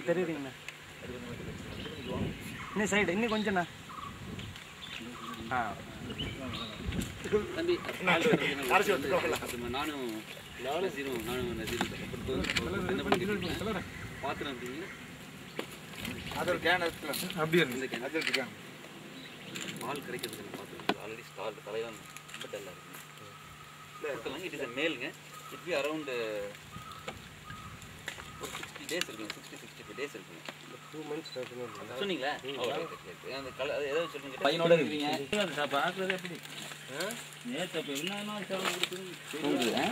தெரியுதுங்கண்ணா இன்னும் சைடு இன்னும் கொஞ்சம்ண்ணா ஆ தம்பி அப்புறமா நானும் நசீரும் நானும் நசீரும் அப்புறம் என்ன பண்ணிக்கிட்டு பாத்திரம் அப்படிங்க அது ஒரு கேன் எடுத்துக்கலாம் அப்படியே இந்த கேன் அது இருக்கு கேன் பால் கிடைக்கிறது இல்லை பாத்திரம் ஆல்ரெடி ஸ்டால் தலையெல்லாம் ரொம்ப டல்லாக இருக்குங்க கொடுக்கலாம் இட் இஸ் மேலுங்க இட் பி அரௌண்ட் ஒரு சிக்ஸ்டி டேஸ் இருக்குங்க சிக்ஸ்டி சிக்ஸ்டி ஃபைவ் டேஸ் இருக்குங்க டூ மந்த்ஸ் சொன்னீங்களா ஓ, right, right, right. அந்த கல அது ஏதாவது சொல்லுங்க பையனோட இருக்கிறீங்க பார்க்கறது எப்படி நேற்று அப்போ என்னன்னா சேவல் கொடுக்குறது தூங்குது, ஆ?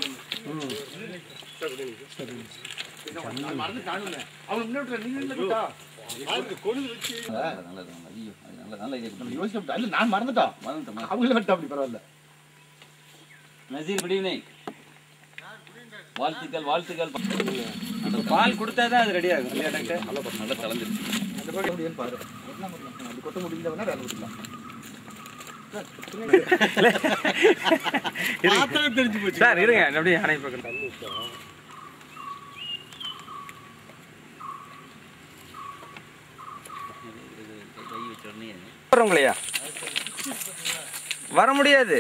மறந்து காணுங்க அவங்க முன்னாடி நீங்க இல்ல கொண்டு வச்சு நல்லது, நல்லது, நல்லது. ஐயோ, அது நல்ல- நல்ல idea கொடுத்தீங்க. யோசிக்க இல்ல நான் மறந்துட்டோம் மறந்துட்டோமா? அவங்கள விட்டு அப்படி பரவாயில்ல நசீர் குட் ஈவினிங் வாழ்த்துக்கள் வாழ்த்துக்கள் பால் கொடுத்தா தான் அது ரெடி ஆகும் இல்லையா டாக்டர் நல்லா கலந்துருச்சு அந்த பக்கம் எப்படின்னு பாரு என்ன பண்ணலாம் அப்படி கொட்ட முடியல வேணா வேலை விட்டுலாம் தெரிஞ்சு போச்சு சார் இருங்க அப்படியே அணை பக்கம் கை வச்ச உடனே வரவங்களையா வர முடியாது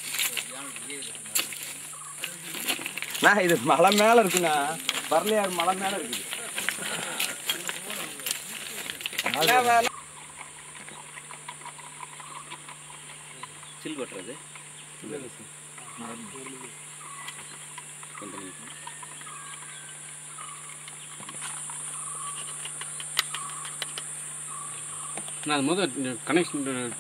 நான் இது மலை மேல இருக்குண்ணா வரலையார் மலை மேல இருக்குது சில் வெட்டுறது கொஞ்சம் நிமிஷம். நான் முதல் கனெக்ஷன்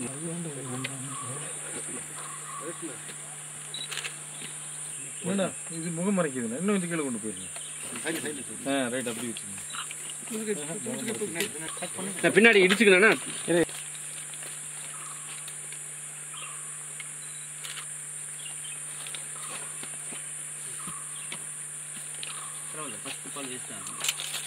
வேண்டாம் இது முகம் மறைக்குதுண்ணா இன்னும் கொஞ்சம் கீழே கொண்டு போயிருங்க ஆ ரைட் அப்படி வச்சுங்க நான் பின்னாடி இடிச்சுக்கணா பரவாயில்ல ஃபர்ஸ்ட் பால் வேஸ்ட் ஆகும்